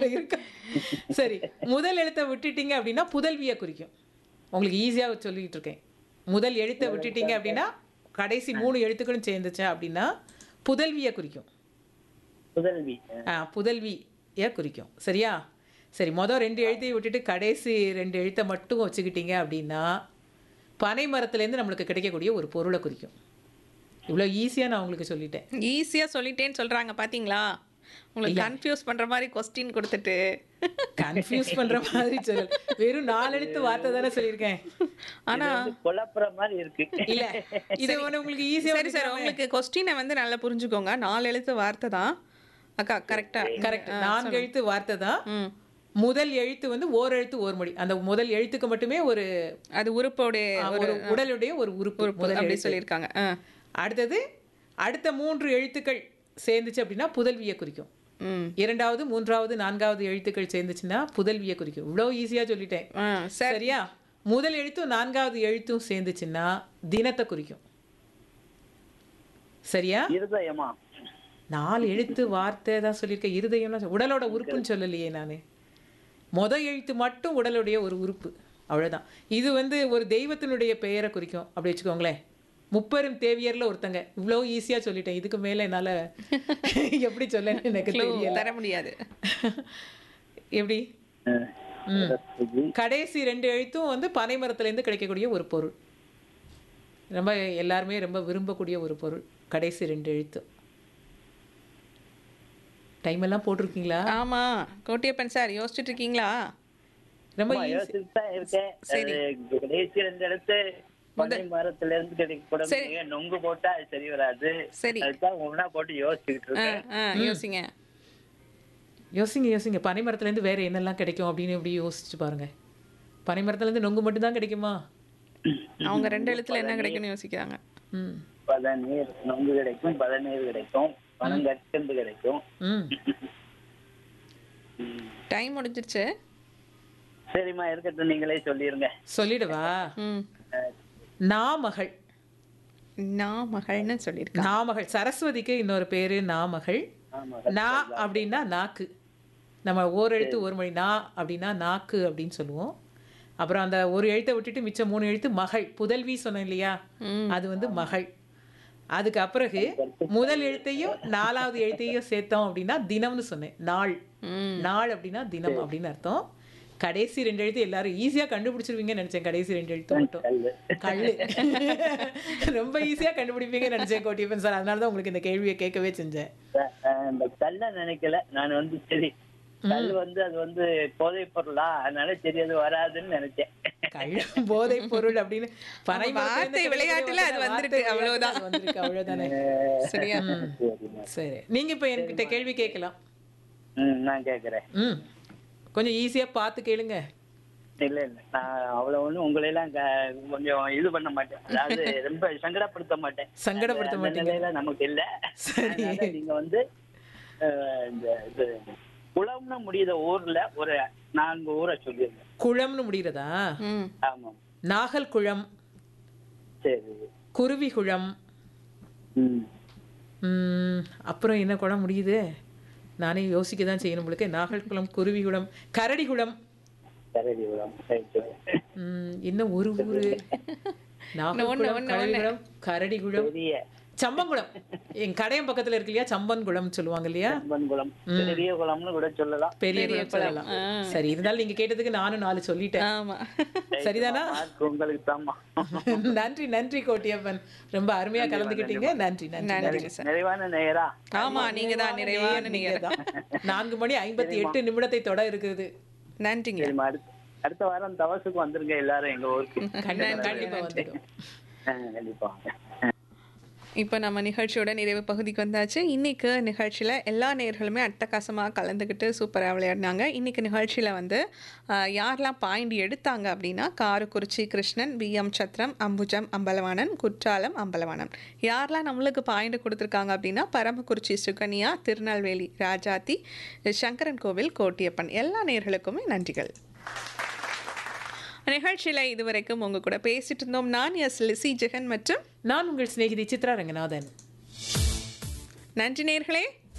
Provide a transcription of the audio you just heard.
இருக்கா சரி முதல் எழுத்தை விட்டுட்டீங்க அப்படின்னா புதல்வியை குறிக்கும் உங்களுக்கு ஈஸியாக சொல்லிட்டு இருக்கேன் முதல் எழுத்தை விட்டுட்டீங்க அப்படின்னா கடைசி மூணு எழுத்துக்களும் சேர்ந்துச்சு அப்படின்னா புதல்வியை குறிக்கும் புதல்வி ஆ புதல்வியை குறிக்கும் சரியா சரி மொதல் ரெண்டு எழுத்தையும் விட்டுட்டு கடைசி ரெண்டு எழுத்தை மட்டும் வச்சுக்கிட்டீங்க அப்படின்னா பனை மரத்துலேருந்து நம்மளுக்கு கிடைக்கக்கூடிய ஒரு பொருளை குறிக்கும் இவ்வளோ ஈஸியாக நான் உங்களுக்கு சொல்லிட்டேன் ஈஸியா சொல்லிட்டேன்னு சொல்றாங்க பாத்தீங்களா உங்களுக்கு கன்ஃபியூஸ் பண்ற மாதிரி கொஸ்டின் கொடுத்துட்டு கன்ஃபியூஸ் பண்ற மாதிரி சொல்லல வெறும் நாலு எழுத்து வார்த்தை தானே சொல்லியிருக்கேன் ஆனா வந்து குழப்புற மாதிரி இருக்கு இல்ல இது ஒண்ணு உங்களுக்கு ஈஸியா சரி சார் உங்களுக்கு கொஸ்டினை வந்து நல்லா புரிஞ்சுக்கோங்க நாலு எழுத்து வார்த்தை தான் அக்கா கரெக்டா கரெக்ட் நான்கு எழுத்து வார்த்தை தான் ம் முதல் எழுத்து வந்து ஓர் எழுத்து ஓர் மொழி அந்த முதல் எழுத்துக்கு மட்டுமே ஒரு அது உறுப்போடைய ஒரு உடலுடைய ஒரு உறுப்பு முதல் அப்படி எழுத்து. சொல்லியிருக்காங்க ஆ. அடுத்தது அடுத்த மூன்று எழுத்துக்கள் சேர்ந்துச்சு அப்படின்னா புதல்வியை குறிக்கும் ம் இரண்டாவது மூன்றாவது நான்காவது எழுத்துக்கள் சேர்ந்துச்சுன்னா புதல்வியை குறிக்கும் இவ்வளோ ஈஸியா சொல்லிட்டேன் ஆ சரி சரியா முதல் எழுத்தும் நான்காவது எழுத்தும் சேர்ந்துச்சுன்னா தினத்தை குறிக்கும் சரியா இருதயமா நாலு எழுத்து வார்த்தை தான் சொல்லியிருக்கேன் இருதயம்னா சொ- உடலோட உறுப்புன்னு சொல்லலையே நான் மொத எழுத்து மட்டும் உடலுடைய ஒரு உறுப்பு அவ்வளவுதான் இது வந்து ஒரு தெய்வத்தினுடைய பெயரை குறிக்கும் அப்படி வச்சுக்கோங்களேன் முப்பெரும் தேவியர்ல ஒருத்தங்க இவ்வளோ ஈஸியா சொல்லிட்டேன் இதுக்கு மேல என்னால எப்படி சொல்லன்னு எனக்கு Clue தெரியல தர முடியாது எப்படி அஹ், சரஸ்வதி. கடைசி ரெண்டு எழுத்தும் வந்து பனை மரத்துலேருந்து கிடைக்கக்கூடிய ஒரு பொருள் ரொம்ப எல்லாருமே ரொம்ப விரும்பக்கூடிய ஒரு பொருள் கடைசி ரெண்டு எழுத்து டைம் எல்லாம் போட்டிருக்கீங்களா ஆமா கோட்டியப்பன் சார் யோசிச்சுட்டு இருக்கீங்களா ரொம்ப ஆமா, easy. யோசிச்சுட்டு தான் இருக்கேன் சரி. அது கடைசி ரெண்டு இடத்து பனை மரத்துல இருந்து கிடைக்கக்கூடிய நொங்கு போட்டா அது சரி வராது சரி. அதுதான் ஒண்ணா போட்டு யோசிச்சுக்கிட்டு ஆ, இருக்கேன் ஆ, யோசிங்க யோசிங்க யோசிங்க பனை மரத்துலேருந்து வேற என்னெல்லாம் கிடைக்கும் அப்படின்னு இப்படி யோசிச்சு பாருங்க பனை மரத்துலேருந்து நொங்கு மட்டும் தான் கிடைக்குமா அவங்க ரெண்டு எழுத்துல என்ன கிடைக்கும்னு யோசிக்கிறாங்க ம் பதநீர் நொங்கு கிடைக்கும் பதநீர் கிடைக்கும் பனங்கற்கண்டு கிடைக்கும் ம் டைம் முடிஞ்சிருச்சு சரிம்மா இருக்கட்டும் நீங்களே சொல்லிருங்க சொல்லிடவா ம் அஹ், நாமகள் நான் மகள்னு சொல்லியிருக்கேன் நாமகள் சரஸ்வதிக்கு இன்னொரு பேரு நாமகள் ஆமா நா அப்படின்னா நாக்கு நம்ம ஓர் எழுத்து ஒரு மொழி நா அப்படின்னா நாக்கு அப்படின்னு சொல்லுவோம் அப்புறம் அந்த ஒரு எழுத்தை விட்டுட்டு மிச்சம் மூணு எழுத்து மகள் புதல்வி சொன்னேன் இல்லையா அது வந்து மகள் அதுக்கு அப்பிறகு முதல் எழுத்தையும் நாலாவது எழுத்தையும் சேர்த்தோம் அப்படின்னா தினம்னு சொன்னேன் நாள் நாள் அப்படின்னா தினம் அப்படின்னு அர்த்தம் கடைசி ரெண்டு எழுத்து எல்லாரும் ஈஸியா கண்டுபிடிச்சிருவீங்கன்னு நினைச்சேன் கடைசி ரெண்டு எழுத்து மட்டும் கல்லு. கல்லு ரொம்ப ஈஸியா கண்டுபிடிப்பீங்கன்னு நினைச்சேன் கோட்டியப்பன் சார் அதனால தான் உங்களுக்கு இந்த கேள்வியை கேட்கவே செஞ்சேன் அஹ், அஹ், இந்த கல்ல நினைக்கல நான் வந்து சரி கல் வந்து அது வந்து போதை பொருளா அதனால சரி அது வராதுன்னு நினைச்சேன் கள்ள போதை பொருள் அப்படின்னு பனை அப்ப வார்த்தை விளையாட்டுல அது வந்திருக்கு, அவ்வளவுதான். வந்திருக்கு அவ்வளவுதானே சரியா சரிம்மா. சரி நீங்க இப்ப என்கிட்ட கேள்வி கேட்கலாம் ம் நான் கேக்குறேன் ம் கொஞ்சம் ஈஸியா பார்த்து கேளுங்க இல்ல இல்ல நான் அவ்வளவு ஒண்ணும் உங்களையெல்லாம் க- கொஞ்சம் இது பண்ண மாட்டேன் அதாவது ரொம்ப சங்கடப்படுத்த மாட்டேன் சங்கடப்படுத்த அந்த மாட்டீங்க நிலையில நமக்கு இல்ல சரி. அதனால நீங்க வந்து அஹ், இந்த இது குளம்னு முடியுத ஊர்ல ஒரு நான்கு ஊரை சொல்லிருங்க குளம்னு முடிகிறதா ம் ஆமா நாகல் குளம் சரி குருவி குளம் ம் ம், அப்புறம் என்ன குளம் முடியுது நானே யோசிக்க தான் செய்யணும் உங்களுக்கு நாகல் குளம் குருவி குளம் கரடி குளம் சரி குளம் சரி சரி ம், இன்னும் ஒரு ஊரு நாகல் குளம் கரடி குளம் கரடி குளம் பெரிய சம்பங்குளம் என் கடையம் பக்கத்துல இருக்கு இல்லையா சம்பன் குளம் சொல்லுவாங்க இல்லையா செம்பன் குளம் பெரிய குளம்னு கூட சொல்லலாம் பெரிய குளம் சொல்லலாம் சரி இருந்தாலும் நீங்க கேட்டதுக்கு நானும் நாலு சொல்லிட்டேன் ஆமா சரிதானா மார்க் உங்களுக்கு தாம்மா நன்றி நன்றி கோட்டியப்பன் ரொம்ப அருமையா கலந்துக்கிட்டீங்க நன்றி நன்றி நன்றி சார் நிறைவான நேரா ஆமா நீங்க தான் நிறைவான நீங்க நீங்க தான் நான்கு மணி ஐம்பத்தி எட்டு நிமிடத்தை தொட இருக்குது நன்றிங்க சரிம்மா அடுத்த அடுத்த வாரம் தவசுக்கு வந்துருங்க எல்லாரும் எங்க ஊருக்கு கண்டிப்பா கண்டிப்பா வந்துடும் அஹ், கண்டிப்பா வாங்க. இப்போ நம்ம நிகழ்ச்சியோட நிறைவு பகுதிக்கு வந்தாச்சு இன்னைக்கு நிகழ்ச்சியில் எல்லா நேர்களுமே அட்டகாசமாக கலந்துக்கிட்டு சூப்பராக விளையாடினாங்க இன்னைக்கு நிகழ்ச்சியில் வந்து ஆஹ், யாரெல்லாம் பாயிண்ட் எடுத்தாங்க அப்படின்னா காரக்குறிச்சி கிருஷ்ணன் வி எம் சத்ரம் அம்புஜம் அம்பலவாணன் குற்றாலம் அம்பலவாணன் யாரெல்லாம் நம்மளுக்கு பாயிண்ட் கொடுத்துருக்காங்க அப்படின்னா பரமக்குறிச்சி சுகன்யா திருநெல்வேலி ராஜாத்தி சங்கரன் கோவில் கோட்டியப்பன் எல்லா நேர்களுக்குமே நன்றிகள் நிகழ்ச்சியில் இதுவரைக்கும் உங்க கூட பேசிட்டு இருந்தோம் நான் எஸ் லிசி ஜெகன் மற்றும் நான் உங்கள் சிநேகிதி சித்ரா ரங்கநாதன் நன்றி நேர்களே